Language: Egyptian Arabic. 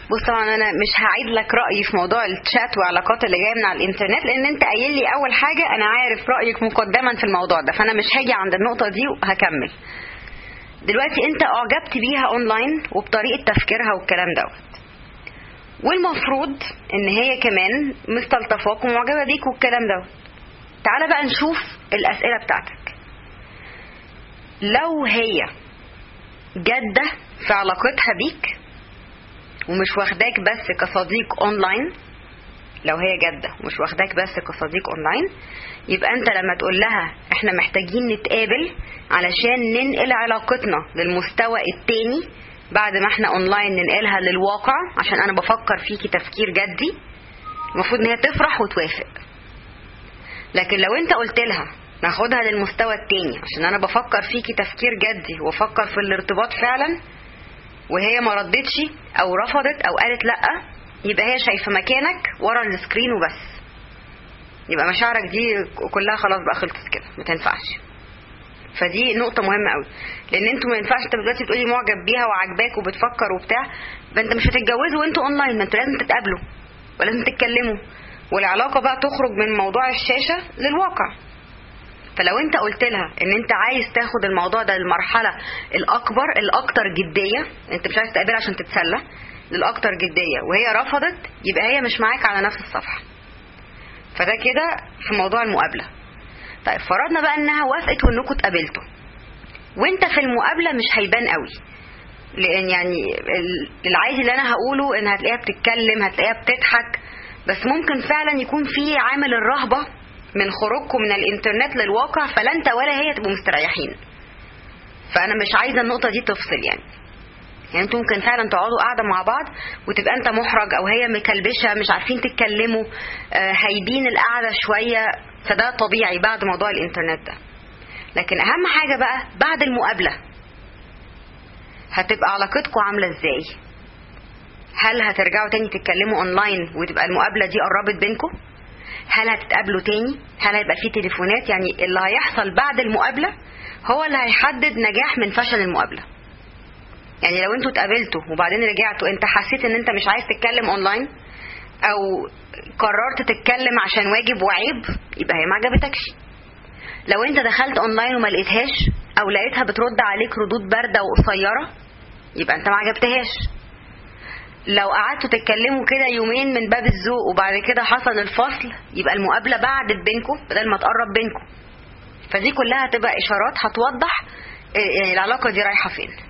بص طبعا انا مش هعيد لك رايي في موضوع الشات وعلاقات اللي جايه من على الانترنت لان انت قايل لي اول حاجه انا عارف رايك مقدما في الموضوع ده فانا مش هاجي عند النقطه دي وهكمل دلوقتي انت اعجبت بيها اونلاين وبطريقه تفكيرها والكلام دوت والمفروض ان هي كمان مستلطفاك ومعجبه بيك والكلام دوت تعالى بقى نشوف الاسئله بتاعتك لو هي جاده في علاقتها بيك ومش واخداك بس كصديق اونلاين لو هي جاده ومش واخداك بس كصديق اونلاين يبقى انت لما تقول لها احنا محتاجين نتقابل علشان ننقل علاقتنا للمستوى التاني بعد ما احنا اونلاين ننقلها للواقع عشان انا بفكر فيكي تفكير جدي المفروض ان هي تفرح وتوافق لكن لو انت قلت لها ناخدها للمستوى التاني عشان انا بفكر فيكي تفكير جدي وافكر في الارتباط فعلا وهي ما ردتش او رفضت او قالت لا يبقى هي شايفه مكانك ورا السكرين وبس يبقى مشاعرك دي كلها خلاص بقى خلصت كده ما تنفعش فدي نقطة مهمة قوي لأن انتوا ما ينفعش انت دلوقتي بتقولي معجب بيها وعاجباك وبتفكر وبتاع فانت مش هتتجوزوا وانتوا اونلاين ما انتوا لازم تتقابلوا ولازم تتكلموا والعلاقة بقى تخرج من موضوع الشاشة للواقع فلو انت قلت لها ان انت عايز تاخد الموضوع ده للمرحله الاكبر الاكتر جديه انت مش عايز تقابلها عشان تتسلى للاكتر جديه وهي رفضت يبقى هي مش معاك على نفس الصفحه فده كده في موضوع المقابله طيب فرضنا بقى انها وافقت وانكم اتقابلتوا وانت في المقابله مش هيبان قوي لان يعني العادي اللي انا هقوله ان هتلاقيها بتتكلم هتلاقيها بتضحك بس ممكن فعلا يكون في عامل الرهبه من خروجكم من الانترنت للواقع فلا انت ولا هي تبقوا مستريحين فانا مش عايزه النقطه دي تفصل يعني يعني انتوا ممكن فعلا تقعدوا قاعده مع بعض وتبقى انت محرج او هي مكلبشه مش عارفين تتكلموا آه هايبين القعده شويه فده طبيعي بعد موضوع الانترنت ده لكن اهم حاجه بقى بعد المقابله هتبقى علاقتكم عامله ازاي هل هترجعوا تاني تتكلموا اونلاين وتبقى المقابله دي قربت بينكم هل هتتقابلوا تاني هل هيبقى في تليفونات يعني اللي هيحصل بعد المقابله هو اللي هيحدد نجاح من فشل المقابله يعني لو انتوا اتقابلتوا وبعدين رجعتوا انت حسيت ان انت مش عايز تتكلم اونلاين او قررت تتكلم عشان واجب وعيب يبقى هي ما عجبتكش لو انت دخلت اونلاين وما لقيتهاش او لقيتها بترد عليك ردود بارده وقصيره يبقى انت ما عجبتهاش لو قعدتوا تتكلموا كده يومين من باب الذوق وبعد كده حصل الفصل يبقى المقابله بعدت بينكم بدل ما تقرب بينكم فدي كلها هتبقى اشارات هتوضح يعني العلاقه دي رايحه فين